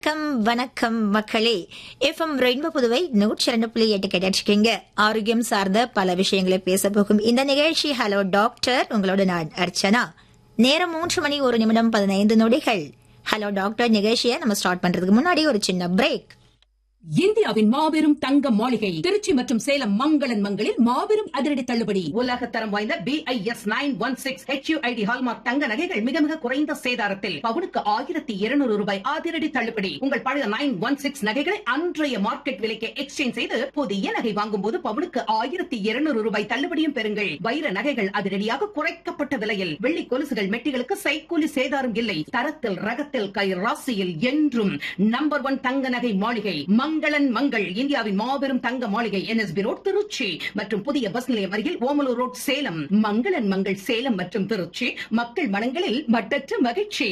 வணக்கம் வணக்கம் மக்களே எஃப்எம் ரெயின்போ புதுவை நூற்றி இரண்டு புள்ளி எட்டு கேட்டிருக்கீங்க ஆரோக்கியம் சார்ந்த பல விஷயங்களை பேச போகும் இந்த நிகழ்ச்சி ஹலோ டாக்டர் உங்களோட நான் அர்ச்சனா நேரம் மூன்று மணி ஒரு நிமிடம் பதினைந்து நொடிகள் ஹலோ டாக்டர் நிகழ்ச்சியை நம்ம ஸ்டார்ட் பண்றதுக்கு முன்னாடி ஒரு சின்ன பிரேக் இந்தியாவின் மாபெரும் தங்க மாளிகை திருச்சி மற்றும் சேலம் மங்களன் மங்களில் மாபெரும் அதிரடி தள்ளுபடி உலக தரம் வாய்ந்த B I S nine one six HUID hallmark தங்க நகைகள் மிக மிக குறைந்த சேதாரத்தில் பவுனுக்கு ஆயிரத்தி இருநூறு ரூபாய் அதிரடி தள்ளுபடி உங்கள் பழைய நைன் ஒன் சிக்ஸ் நகைகளை அன்றைய மார்க்கெட் விலைக்கு எக்ஸ்சேஞ்ச் செய்து புதிய நகை வாங்கும் போது பவுனுக்கு ஆயிரத்தி இருநூறு ரூபாய் தள்ளுபடியும் பெறுங்கள் வைர நகைகள் அதிரடியாக குறைக்கப்பட்ட விலையில் வெள்ளி கொலுசுகள் மெட்டிகளுக்கு சைக்கூலி சேதாரம் இல்லை தரத்தில் ரகத்தில் கை ராசியில் என்றும் நம்பர் ஒன் தங்க நகை மாளிகை மங்களன் மங்கள் இந்தியாவின் மாபெரும் தங்க மாளிகை என்எஸ்பி ரோட் திருச்சி மற்றும் புதிய பஸ் நிலையம் அருகில் ஓமலூர் ரோட் சேலம் மங்களன் மங்கள் சேலம் மற்றும் திருச்சி மக்கள் மனங்களில் மட்டற்ற மகிழ்ச்சி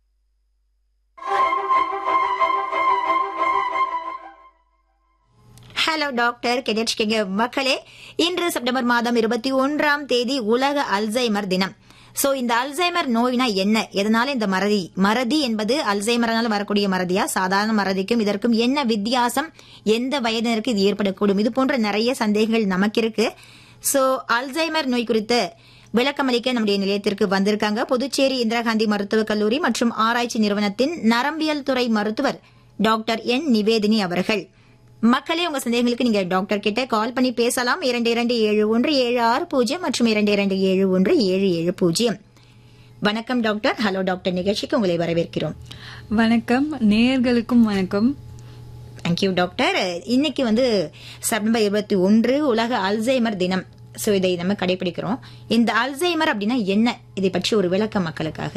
ஹலோ டாக்டர் கேட்டிருக்கீங்க மக்களே இன்று செப்டம்பர் மாதம் இருபத்தி ஒன்றாம் தேதி உலக அல்சைமர் தினம் சோ இந்த அல்சைமர் நோய்னா என்ன எதனால இந்த மறதி மறதி என்பது அல்சைமரனால வரக்கூடிய மறதியா சாதாரண மறதிக்கும் இதற்கும் என்ன வித்தியாசம் எந்த வயதினருக்கு இது ஏற்படக்கூடும் இது போன்ற நிறைய சந்தேகங்கள் நமக்கு இருக்கு சோ அல்சைமர் நோய் குறித்த விளக்கமளிக்க நம்முடைய நிலையத்திற்கு வந்திருக்காங்க புதுச்சேரி இந்திரா காந்தி மருத்துவக் கல்லூரி மற்றும் ஆராய்ச்சி நிறுவனத்தின் நரம்பியல் துறை மருத்துவர் டாக்டர் என் நிவேதினி அவர்கள் மக்களே உங்க சந்தேகங்களுக்கு நீங்க டாக்டர் கிட்ட கால் பண்ணி பேசலாம் இரண்டு இரண்டு ஏழு ஒன்று ஏழு ஆறு பூஜ்ஜியம் மற்றும் இரண்டு இரண்டு ஏழு ஒன்று ஏழு ஏழு பூஜ்ஜியம் வணக்கம் டாக்டர் ஹலோ டாக்டர் நிகழ்ச்சிக்கு உங்களை வரவேற்கிறோம் வணக்கம் நேயர்களுக்கும் வணக்கம் தேங்க்யூ டாக்டர் இன்னைக்கு வந்து செப்டம்பர் இருபத்தி ஒன்று உலக அல்சைமர் தினம் சோ இதை நம்ம கடைபிடிக்கிறோம் இந்த அல்சைமர் அப்படின்னா என்ன இதை பற்றி ஒரு விளக்கம் மக்களுக்காக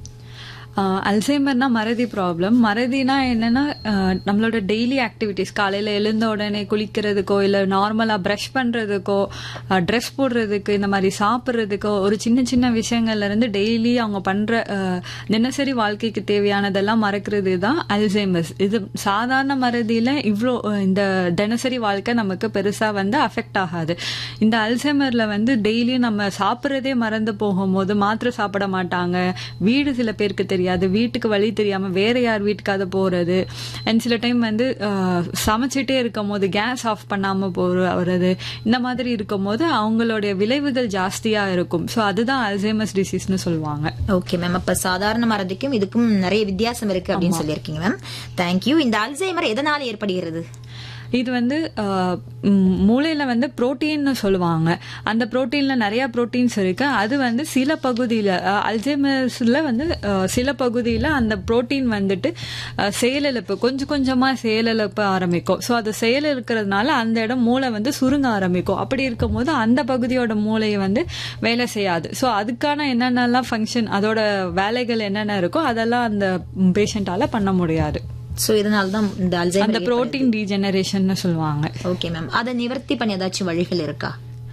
ஆஹ் அல்சைமர்னா மறதி ப்ராப்ளம் மறதினா என்னன்னா ஆஹ் நம்மளோட டெய்லி ஆக்டிவிட்டிஸ் காலையில எழுந்த உடனே குளிக்கிறதுக்கோ இல்ல நார்மலா பிரஷ் பண்றதுக்கோ ட்ரெஸ் போடுறதுக்கு இந்த மாதிரி சாப்பிட்றதுக்கோ ஒரு சின்ன சின்ன விஷயங்கள்ல இருந்து டெய்லி அவங்க பண்ற ஆஹ் தினசரி வாழ்க்கைக்கு தேவையானதெல்லாம் மறக்கிறது தான் அல்சைமர்ஸ் இது சாதாரண மறதியில இவ்வளோ இந்த தினசரி வாழ்க்கை நமக்கு பெருசா வந்து அஃபெக்ட் ஆகாது இந்த அல்சைமர்ல வந்து டெய்லி நம்ம சாப்பிட்றதே மறந்து போகும்போது மாத்திரை சாப்பிட மாட்டாங்க வீடு சில பேருக்கு தெரியாது வீட்டுக்கு வழி தெரியாம வேற யார் வீட்டுக்காவது போறது அண்ட் சில டைம் வந்து ஆஹ், சமைச்சிட்டே இருக்கும் போது கேஸ் ஆஃப் பண்ணாம போறது இந்த மாதிரி இருக்கும் போது அவங்களுடைய விளைவுகள் ஜாஸ்தியா இருக்கும் ஸோ அதுதான் அல்சைமஸ் டிசீஸ்னு சொல்லுவாங்க ஓகே மேம் அப்ப சாதாரண மறதிக்கும் இதுக்கும் நிறைய வித்தியாசம் இருக்கு அப்படின்னு சொல்லியிருக்கீங்க மேம் தேங்க்யூ இந்த அல்சைமர் எதனால ஏற்படுகிறது இது வந்து ஆஹ், ம், மூளையில வந்து புரோட்டீன்னு சொல்லுவாங்க அந்த புரோட்டீன்ல நிறைய புரோட்டீன்ஸ் இருக்கு அது வந்து சில பகுதியில ஆஹ், அல்சைமர்ஸ்ல வந்து ஆஹ், சில பகுதியில அந்த புரோட்டீன் வந்துட்டு ஆஹ், செயலிழப்பு கொஞ்சம் கொஞ்சமா செயலிழப்பு ஆரம்பிக்கும் ஸோ அது செயல் இருக்கிறதுனால அந்த இடம் மூளை வந்து சுருங்க ஆரம்பிக்கும் அப்படி இருக்கும்போது அந்த பகுதியோட மூளையை வந்து வேலை செய்யாது ஸோ அதுக்கான என்னென்னலாம் ஃபங்க்ஷன் அதோட வேலைகள் என்னென்ன இருக்கோ அதெல்லாம் அந்த பேஷண்டால பண்ண முடியாது சோ இதனால தான் இந்த அந்த அல்சைமர் புரோட்டீன் டீஜெனரேஷன் சொல்லுவாங்க ஓகே மேம் அதை நிவர்த்தி பண்ண ஏதாச்சும் வழிகள் இருக்கா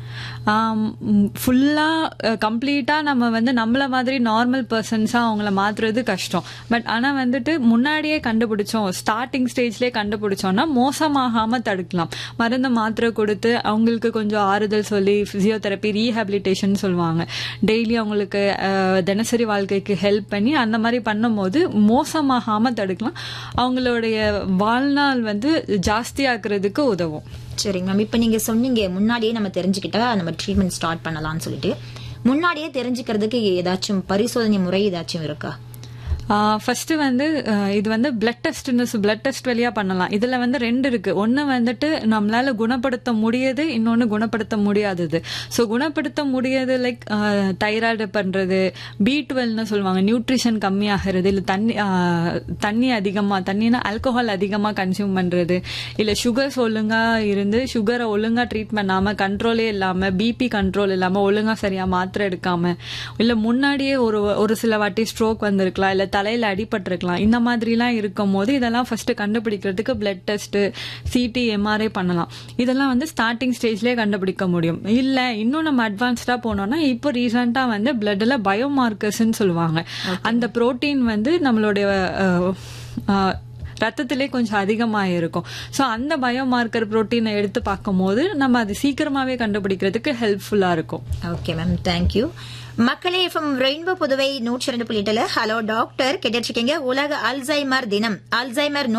ஃபுல்லா கம்ப்ளீட்டா நம்ம வந்து நம்மள மாதிரி நார்மல் பர்சன்ஸா அவங்கள மாத்துறது கஷ்டம் பட் ஆனா வந்துட்டு முன்னாடியே கண்டுபிடிச்சோம் ஸ்டார்டிங் ஸ்டேஜ்லயே கண்டுபிடிச்சோம்னா மோசமாகாம தடுக்கலாம் மருந்து மாத்திரை கொடுத்து அவங்களுக்கு கொஞ்சம் ஆறுதல் சொல்லி பிசியோதெரப்பி ரீஹாபிலிட்டேஷன் சொல்லுவாங்க டெய்லி அவங்களுக்கு அஹ், தினசரி வாழ்க்கைக்கு ஹெல்ப் பண்ணி அந்த மாதிரி பண்ணும்போது மோசமாகாம தடுக்கலாம் அவங்களுடைய வாழ்நாள் வந்து ஜாஸ்தியாக்குறதுக்கு உதவும் சரிங்க மேம் இப்ப நீங்க சொன்னீங்க முன்னாடியே நம்ம தெரிஞ்சுக்கிட்டா நம்ம ட்ரீட்மெண்ட் ஸ்டார்ட் பண்ணலாம்னு சொல்லிட்டு முன்னாடியே தெரிஞ்சுக்கிறதுக்கு ஏதாச்சும் பரிசோதனை முறை ஏதாச்சும் இருக்கா ஃபர்ஸ்ட் வந்து ஆஹ் இது வந்து பிளட் டெஸ்ட்னு பிளட் டெஸ்ட் வழியா பண்ணலாம் இதுல வந்து ரெண்டு இருக்கு ஒன்னு வந்துட்டு நம்மளால குணப்படுத்த முடியுது இன்னொன்னு குணப்படுத்த முடியாதது ஸோ குணப்படுத்த முடியாது லைக் தைராய்டு பண்றது பி டுவெல்னு சொல்லுவாங்க நியூட்ரிஷன் கம்மியாகிறது இல்ல தண்ணி ஆஹ் தண்ணி அதிகமா தண்ணினா ஆல்கோஹால் அதிகமா கன்சியூம் பண்றது இல்ல சுகர்ஸ் ஒழுங்கா இருந்து சுகரை ஒழுங்கா ட்ரீட் பண்ணாம கண்ட்ரோலே இல்லாம பிபி கண்ட்ரோல் இல்லாம ஒழுங்கா சரியா மாத்திரை எடுக்காம இல்ல முன்னாடியே ஒரு ஒரு சில வாட்டி ஸ்ட்ரோக் வந்திருக்கலாம் இல்ல தலையில அடிபட்டிருக்கலாம் இந்த மாதிரிலாம் இருக்கும் போது இதெல்லாம் ஃபர்ஸ்ட் கண்டுபிடிக்கிறதுக்கு பிளட் டெஸ்ட் சிடி எம்ஆர்ஐ பண்ணலாம் இதெல்லாம் வந்து ஸ்டார்டிங் ஸ்டேஜ்லயே கண்டுபிடிக்க முடியும் இல்ல இன்னும் நம்ம அட்வான்ஸ்டா போனோம்னா இப்போ ரீசெண்டா வந்து பிளட்ல பயோமார்க்கர்ஸ்ன்னு சொல்லுவாங்க அந்த புரோட்டீன் வந்து நம்மளுடைய அஹ், அஹ், ரத்தத்திலே கொஞ்சம் அதிகமாக இருக்கும் ஸோ அந்த பயோமார்க்கர் புரோட்டீனை எடுத்து பார்க்கும்போது நம்ம அது சீக்கிரமாவே கண்டுபிடிக்கிறதுக்கு ஹெல்ப்ஃபுல்லா இருக்கும் ஓகே மேம் தேங்க்யூ மக்களே எஃப்எம் ரெயின்போ புதுவை நூற்றி ரெண்டு புள்ளி எட்டுல ஹலோ டாக்டர் கேட்டுட்டு இருக்கீங்க உலக அல்சைமர் தினம் அல்சைமர் நோய்